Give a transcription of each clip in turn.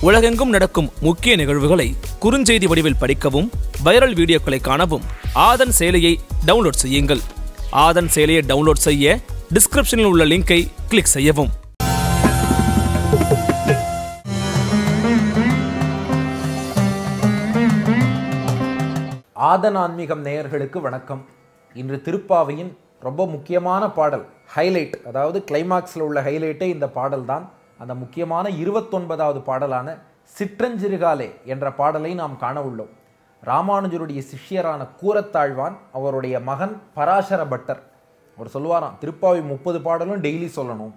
உலகெங்கும் நடக்கும் முக்கிய நிகழ்வுகளை குறுஞ்செய்தி வடிவில் படிக்கவும் வைரல் வீடியோக்களை காணவும் ஆதன் செயலியை டவுன்லோட் செய்யுங்கள் ஆதன் செயலியை டவுன்லோட் செய்ய டிஸ்கிரிப்ஷனில் உள்ள லிங்கை கிளிக் செய்யவும் ஆதன் ஆன்மீகம் நேயர்களுக்கு வணக்கம் இன்று திருப்பாவையின் ரொம்ப முக்கியமான பாடல் ஹைலைட் அதாவது கிளைமாக்ஸில் உள்ள ஹைலைட்டே இந்த பாடல் தான் அந்த முக்கியமான இருபத்தொன்பதாவது பாடலான சிற்றஞ்சிறுகாலே என்ற பாடலை நாம் காண உள்ளோம் ராமானுஜருடைய சிஷ்யரான கூரத்தாழ்வான் அவருடைய மகன் பராசர பட்டர் அவர் சொல்லுவாராம் திருப்பாவை முப்பது பாடலும் டெய்லி சொல்லணும்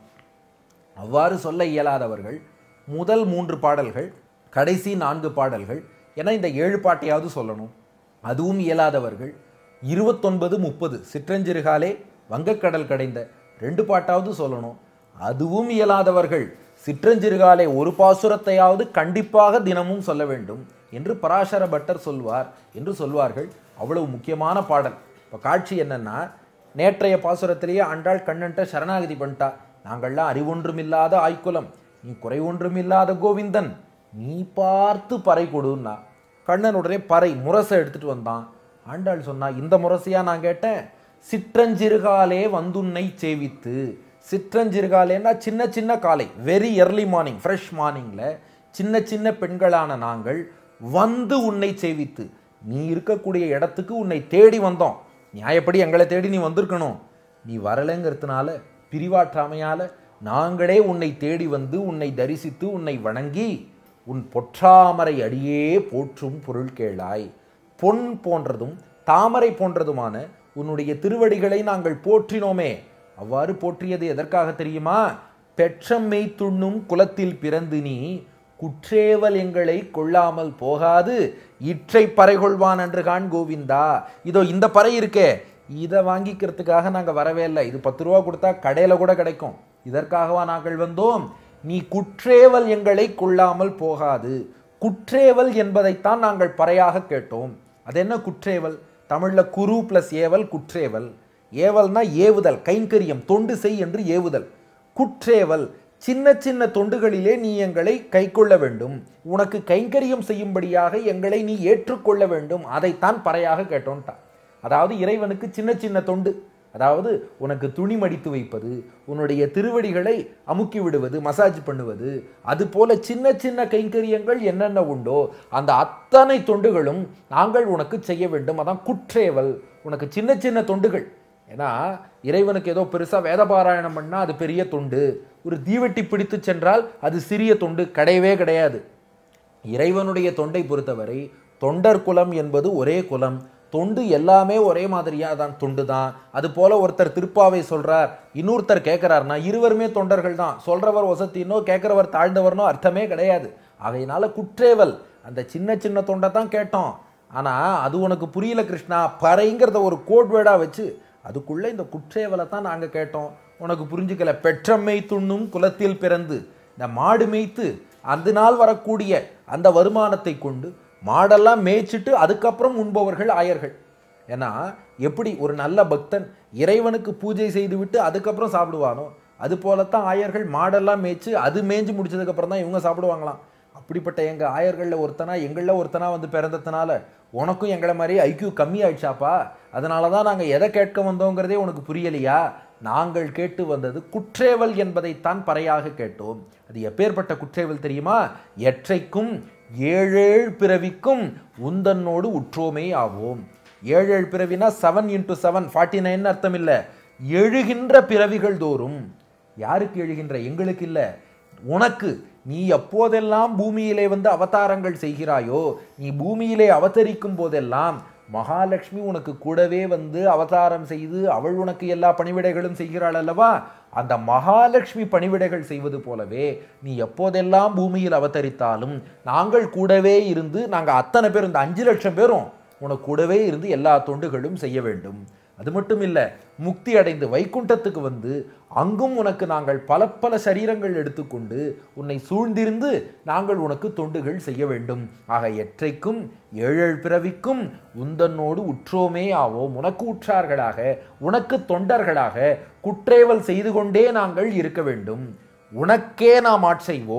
அவ்வாறு சொல்ல இயலாதவர்கள் முதல் மூன்று பாடல்கள் கடைசி நான்கு பாடல்கள் என இந்த ஏழு பாட்டையாவது சொல்லணும் அதுவும் இயலாதவர்கள் இருபத்தொன்பது முப்பது சிற்றஞ்சிறுகாலே வங்கக்கடல் கடைந்த ரெண்டு பாட்டாவது சொல்லணும் அதுவும் இயலாதவர்கள் சிற்றஞ்சிறுகாலே ஒரு பாசுரத்தையாவது கண்டிப்பாக தினமும் சொல்ல வேண்டும் என்று பராசர பட்டர் சொல்வார் என்று சொல்வார்கள் அவ்வளவு முக்கியமான பாடல் இப்போ காட்சி என்னன்னா நேற்றைய பாசுரத்திலேயே ஆண்டாள் கண்ணன்ட்ட சரணாகதி பண்ணிட்டா நாங்கள்லாம் அறிவொன்றுமில்லாத ஆய்க்குலம் நீ குறை ஒன்றுமில்லாத கோவிந்தன் நீ பார்த்து பறை கொடுன்னா கண்ணன் உடனே பறை முரசை எடுத்துட்டு வந்தான் ஆண்டாள் சொன்னா இந்த முரசையா நான் கேட்டேன் சிற்றஞ்சிறுகாலே வந்துன்னை சேவித்து சிற்றஞ்சிறுகாலேன்னா சின்ன சின்ன காலை வெரி early மார்னிங் ஃப்ரெஷ் மார்னிங்கில் சின்ன சின்ன பெண்களான நாங்கள் வந்து உன்னை சேவித்து நீ இருக்கக்கூடிய இடத்துக்கு உன்னை தேடி வந்தோம் நியாயப்படி எங்களை தேடி நீ வந்திருக்கணும் நீ வரலைங்கிறதுனால பிரிவாற்றாமையால நாங்களே உன்னை தேடி வந்து உன்னை தரிசித்து உன்னை வணங்கி உன் பொற்றாமரை அடியே போற்றும் பொருள் கேளாய் பொன் போன்றதும் தாமரை போன்றதுமான உன்னுடைய திருவடிகளை நாங்கள் போற்றினோமே அவ்வாறு போற்றியது எதற்காக தெரியுமா பெற்றம்மை துண்ணும் குலத்தில் பிறந்து நீ குற்றேவல் எங்களை கொள்ளாமல் போகாது இற்றை பறை கொள்வான் என்று காண் கோவிந்தா இதோ இந்த பறை இருக்கே இதை வாங்கிக்கிறதுக்காக நாங்கள் வரவே இல்லை இது பத்து ரூபா கொடுத்தா கடையில் கூட கிடைக்கும் இதற்காகவா நாங்கள் வந்தோம் நீ குற்றேவல் எங்களை கொள்ளாமல் போகாது குற்றேவல் என்பதைத்தான் நாங்கள் பறையாக கேட்டோம் அது என்ன குற்றேவல் தமிழ்ல குரு பிளஸ் ஏவல் குற்றேவல் ஏவல்னா ஏவுதல் கைங்கரியம் தொண்டு செய் என்று ஏவுதல் குற்றேவல் சின்ன சின்ன தொண்டுகளிலே நீ எங்களை கைக்கொள்ள வேண்டும் உனக்கு கைங்கரியம் செய்யும்படியாக எங்களை நீ ஏற்றுக்கொள்ள வேண்டும் அதைத்தான் பறையாக கேட்டோன்ட்டா அதாவது இறைவனுக்கு சின்ன சின்ன தொண்டு அதாவது உனக்கு துணி மடித்து வைப்பது உன்னுடைய திருவடிகளை அமுக்கி விடுவது மசாஜ் பண்ணுவது அது போல சின்ன சின்ன கைங்கரியங்கள் என்னென்ன உண்டோ அந்த அத்தனை தொண்டுகளும் நாங்கள் உனக்கு செய்ய வேண்டும் அதான் குற்றேவல் உனக்கு சின்ன சின்ன தொண்டுகள் ஏன்னா இறைவனுக்கு ஏதோ பெருசா வேத பாராயணம் பண்ணா அது பெரிய தொண்டு ஒரு தீவெட்டி பிடித்து சென்றால் அது சிறிய தொண்டு கிடையவே கிடையாது இறைவனுடைய தொண்டை பொறுத்தவரை தொண்டர் குலம் என்பது ஒரே குலம் தொண்டு எல்லாமே ஒரே மாதிரியா தான் தொண்டு தான் அது போல ஒருத்தர் திருப்பாவை சொல்றார் இன்னொருத்தர் கேட்கிறார்னா இருவருமே தொண்டர்கள் தான் சொல்றவர் ஒசத்தினோ கேட்கிறவர் தாழ்ந்தவர்னோ அர்த்தமே கிடையாது ஆகையினால குற்றேவல் அந்த சின்ன சின்ன தொண்டை தான் கேட்டோம் ஆனா அது உனக்கு புரியல கிருஷ்ணா பறைங்கிறத ஒரு கோட் வேர்டா வச்சு அதுக்குள்ள இந்த குற்றேவலை தான் நாங்க கேட்டோம் உனக்கு புரிஞ்சுக்கல பெற்றம்மை துண்ணும் குலத்தில் பிறந்து இந்த மாடு மேய்த்து அந்த நாள் வரக்கூடிய அந்த வருமானத்தை கொண்டு மாடெல்லாம் மேய்ச்சிட்டு அதுக்கப்புறம் உண்பவர்கள் ஆயர்கள் ஏன்னா எப்படி ஒரு நல்ல பக்தன் இறைவனுக்கு பூஜை செய்துவிட்டு அதுக்கப்புறம் சாப்பிடுவானோ அது போலத்தான் ஆயர்கள் மாடெல்லாம் மேய்ச்சு அது மேய்ஞ்சு முடிச்சதுக்கப்புறம் தான் இவங்க சாப்பிடுவாங்களாம் அப்படிப்பட்ட எங்கள் ஆயர்களில் ஒருத்தனா எங்களில் ஒருத்தனா வந்து பிறந்ததுனால உனக்கும் எங்களை மாதிரி ஐக்கியூ கம்மி ஆயிடுச்சாப்பா அதனால தான் நாங்கள் எதை கேட்க வந்தோங்கிறதே உனக்கு புரியலையா நாங்கள் கேட்டு வந்தது குற்றேவல் என்பதைத்தான் பறையாக கேட்டோம் அது எப்பேற்பட்ட குற்றேவல் தெரியுமா எற்றைக்கும் ஏழேழ் பிறவிக்கும் உந்தன்னோடு உற்றோமே ஆவோம் ஏழேழ் பிறவினா seven into seven forty nine அர்த்தம் இல்லை எழுகின்ற பிறவிகள் தோறும் யாருக்கு எழுகின்ற எங்களுக்கு இல்லை உனக்கு நீ எப்போதெல்லாம் பூமியிலே வந்து அவதாரங்கள் செய்கிறாயோ நீ பூமியிலே அவதரிக்கும் போதெல்லாம் மகாலட்சுமி உனக்கு கூடவே வந்து அவதாரம் செய்து அவள் உனக்கு எல்லா பணிவிடைகளும் செய்கிறாள் அல்லவா அந்த மகாலட்சுமி பணிவிடைகள் செய்வது போலவே நீ எப்போதெல்லாம் பூமியில் அவதரித்தாலும் நாங்கள் கூடவே இருந்து நாங்கள் அத்தனை பேரும் இந்த அஞ்சு லட்சம் பேரும் உனக்கு கூடவே இருந்து எல்லா தொண்டுகளும் செய்ய வேண்டும் அது மட்டும் இல்லை முக்தி அடைந்து வைகுண்டத்துக்கு வந்து அங்கும் உனக்கு நாங்கள் பல பல சரீரங்கள் எடுத்துக்கொண்டு உன்னை சூழ்ந்திருந்து நாங்கள் உனக்கு தொண்டுகள் செய்ய வேண்டும் ஆக எற்றைக்கும் ஏழேழ் பிறவிக்கும் உந்தன்னோடு உற்றோமே ஆவோம் உனக்கு உற்றார்களாக உனக்கு தொண்டர்களாக குற்றேவல் செய்து கொண்டே நாங்கள் இருக்க வேண்டும் உனக்கே நாம் ஆட்செய்வோம்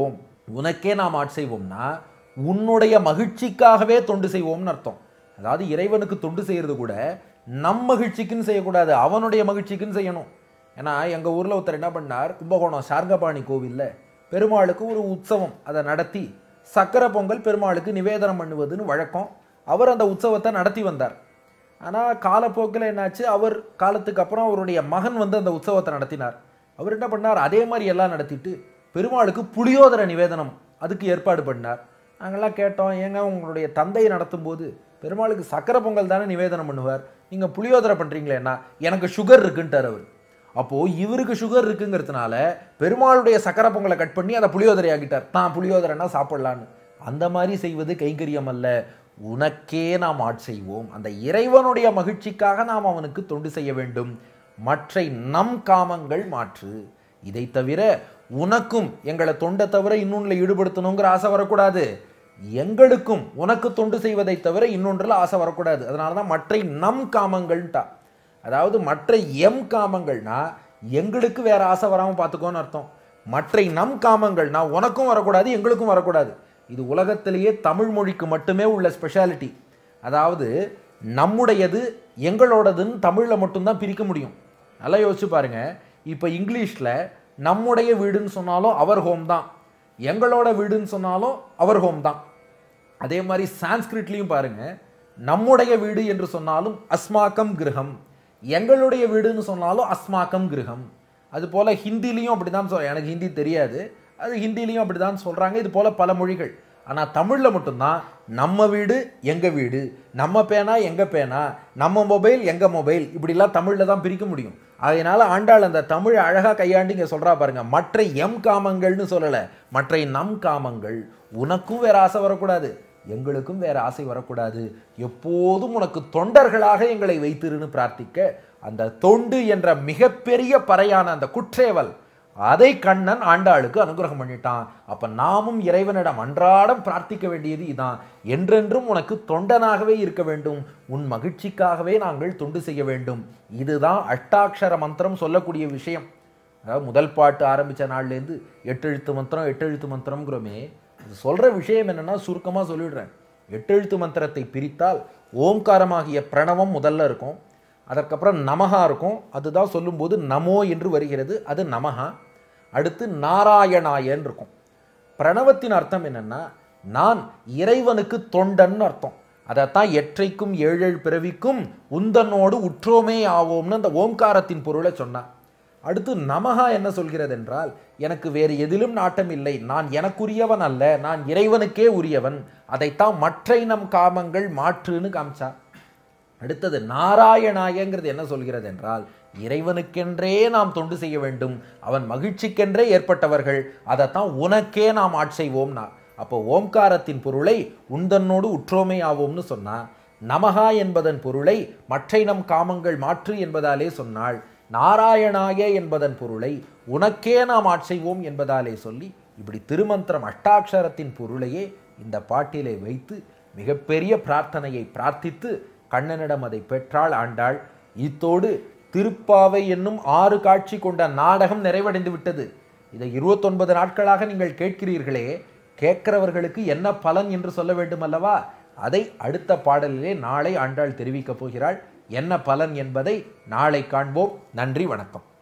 உனக்கே நாம் ஆட் செய்வோம்னா உன்னுடைய மகிழ்ச்சிக்காகவே தொண்டு செய்வோம்னு அர்த்தம் அதாவது இறைவனுக்கு தொண்டு செய்யறது கூட நம் மகிழ்ச்சிக்குன்னு செய்யக்கூடாது அவனுடைய மகிழ்ச்சிக்குன்னு செய்யணும் ஏன்னா எங்கள் ஊரில் ஒருத்தர் என்ன பண்ணார் கும்பகோணம் சார்கபாணி கோவிலில் பெருமாளுக்கு ஒரு உற்சவம் அதை நடத்தி சக்கரை பொங்கல் பெருமாளுக்கு நிவேதனம் பண்ணுவதுன்னு வழக்கம் அவர் அந்த உற்சவத்தை நடத்தி வந்தார் ஆனால் காலப்போக்கில் என்னாச்சு அவர் காலத்துக்கு அப்புறம் அவருடைய மகன் வந்து அந்த உற்சவத்தை நடத்தினார் அவர் என்ன பண்ணார் அதே மாதிரி எல்லாம் நடத்திட்டு பெருமாளுக்கு புளியோதர நிவேதனம் அதுக்கு ஏற்பாடு பண்ணார் நாங்கள்லாம் கேட்டோம் ஏங்க உங்களுடைய தந்தை நடத்தும் போது பெருமாளுக்கு சக்கரை பொங்கல் தானே நிவேதனம் பண்ணுவார் நீங்கள் புளியோதரை பண்ணுறீங்களேன்னா எனக்கு சுகர் இருக்குன்ட்டார் அவர் அப்போது இவருக்கு சுகர் இருக்குங்கிறதுனால பெருமாளுடைய சக்கரை பொங்கலை கட் பண்ணி அதை புளியோதரை ஆக்கிட்டார் தான் புளியோதரைன்னா சாப்பிடலான்னு அந்த மாதிரி செய்வது கைங்கரியம் அல்ல உனக்கே நாம் ஆட் செய்வோம் அந்த இறைவனுடைய மகிழ்ச்சிக்காக நாம் அவனுக்கு தொண்டு செய்ய வேண்டும் மற்றை நம் காமங்கள் மாற்று இதை தவிர உனக்கும் எங்களை தொண்டை தவிர இன்னொன்றில் ஈடுபடுத்தணுங்கிற ஆசை வரக்கூடாது எங்களுக்கும் உனக்கு தொண்டு செய்வதை தவிர இன்னொன்றில் ஆசை வரக்கூடாது அதனால தான் மற்றை நம் காமங்கள்ட்டா அதாவது மற்ற எம் காமங்கள்னா எங்களுக்கு வேற ஆசை வராமல் பார்த்துக்கோன்னு அர்த்தம் மற்ற நம் காமங்கள்னா உனக்கும் வரக்கூடாது எங்களுக்கும் வரக்கூடாது இது உலகத்திலேயே தமிழ் மொழிக்கு மட்டுமே உள்ள ஸ்பெஷாலிட்டி அதாவது நம்முடையது எங்களோடதுன்னு தமிழில் மட்டும்தான் பிரிக்க முடியும் நல்லா யோசிச்சு பாருங்க இப்போ இங்கிலீஷில் நம்முடைய வீடுன்னு சொன்னாலும் அவர் ஹோம் தான் எங்களோட வீடுன்னு சொன்னாலும் அவர் ஹோம் தான் அதே மாதிரி சான்ஸ்கிரிட்லையும் பாருங்க நம்முடைய வீடு என்று சொன்னாலும் அஸ்மாக்கம் கிரகம் எங்களுடைய வீடுன்னு சொன்னாலும் அஸ்மாக்கம் கிரகம் அது போல ஹிந்திலையும் அப்படிதான் சொல்றேன் எனக்கு ஹிந்தி தெரியாது அது ஹிந்திலையும் அப்படிதான் சொல்றாங்க இது போல பல மொழிகள் ஆனால் தமிழில் மட்டும்தான் நம்ம வீடு எங்கள் வீடு நம்ம பேனா எங்கள் பேனா நம்ம மொபைல் எங்கள் மொபைல் இப்படிலாம் தமிழில் தான் பிரிக்க முடியும் அதனால ஆண்டாள் அந்த தமிழ் அழகாக கையாண்டு இங்கே சொல்கிறா பாருங்க மற்ற எம் காமங்கள்னு சொல்லலை மற்ற நம் காமங்கள் உனக்கும் வேற ஆசை வரக்கூடாது எங்களுக்கும் வேற ஆசை வரக்கூடாது எப்போதும் உனக்கு தொண்டர்களாக எங்களை வைத்திருன்னு பிரார்த்திக்க அந்த தொண்டு என்ற மிகப்பெரிய பறையான அந்த குற்றேவல் அதை கண்ணன் ஆண்டாளுக்கு அனுகிரகம் பண்ணிட்டான் அப்ப நாமும் இறைவனிடம் அன்றாடம் பிரார்த்திக்க வேண்டியது இதான் என்றென்றும் உனக்கு தொண்டனாகவே இருக்க வேண்டும் உன் மகிழ்ச்சிக்காகவே நாங்கள் தொண்டு செய்ய வேண்டும் இதுதான் அஷ்டாட்சர மந்திரம் சொல்லக்கூடிய விஷயம் அதாவது முதல் பாட்டு ஆரம்பித்த நாள்லேருந்து எட்டு எழுத்து மந்திரம் எட்டு எழுத்து மந்திரம்ங்கிறோமே இது சொல்கிற விஷயம் என்னன்னா சுருக்கமாக சொல்லிடுறேன் எட்டு எழுத்து மந்திரத்தை பிரித்தால் ஓம்காரமாகிய பிரணவம் முதல்ல இருக்கும் அதற்கப்புறம் நமகா இருக்கும் அதுதான் சொல்லும்போது நமோ என்று வருகிறது அது நமகா அடுத்து நாராயணாயன் இருக்கும் பிரணவத்தின் அர்த்தம் என்னன்னா நான் இறைவனுக்கு தொண்டன் அர்த்தம் அதைத்தான் எற்றைக்கும் ஏழேழு பிறவிக்கும் உந்தனோடு உற்றோமே ஆவோம்னு அந்த ஓம்காரத்தின் பொருளை சொன்னான் அடுத்து நமகா என்ன சொல்கிறது என்றால் எனக்கு வேறு எதிலும் நாட்டம் இல்லை நான் எனக்குரியவன் அல்ல நான் இறைவனுக்கே உரியவன் அதைத்தான் மற்றை நம் காமங்கள் மாற்றுன்னு காமிச்சா அடுத்தது நாராயணாயங்கிறது என்ன சொல்கிறது என்றால் இறைவனுக்கென்றே நாம் தொண்டு செய்ய வேண்டும் அவன் மகிழ்ச்சிக்கென்றே ஏற்பட்டவர்கள் அதைத்தான் உனக்கே நாம் ஆட்செய்வோம்னா அப்போ ஓம்காரத்தின் பொருளை உந்தன்னோடு உற்றோமை ஆவோம்னு சொன்னா நமகா என்பதன் பொருளை மற்றை நம் காமங்கள் மாற்று என்பதாலே சொன்னாள் நாராயணாய என்பதன் பொருளை உனக்கே நாம் ஆட்செய்வோம் என்பதாலே சொல்லி இப்படி திருமந்திரம் அஷ்டாட்சரத்தின் பொருளையே இந்த பாட்டிலே வைத்து மிகப்பெரிய பிரார்த்தனையை பிரார்த்தித்து கண்ணனிடம் அதை பெற்றாள் ஆண்டாள் இத்தோடு திருப்பாவை என்னும் ஆறு காட்சி கொண்ட நாடகம் நிறைவடைந்து விட்டது இதை இருபத்தொன்பது நாட்களாக நீங்கள் கேட்கிறீர்களே கேட்கிறவர்களுக்கு என்ன பலன் என்று சொல்ல வேண்டும் அல்லவா அதை அடுத்த பாடலிலே நாளை ஆண்டாள் தெரிவிக்கப் போகிறாள் என்ன பலன் என்பதை நாளை காண்போம் நன்றி வணக்கம்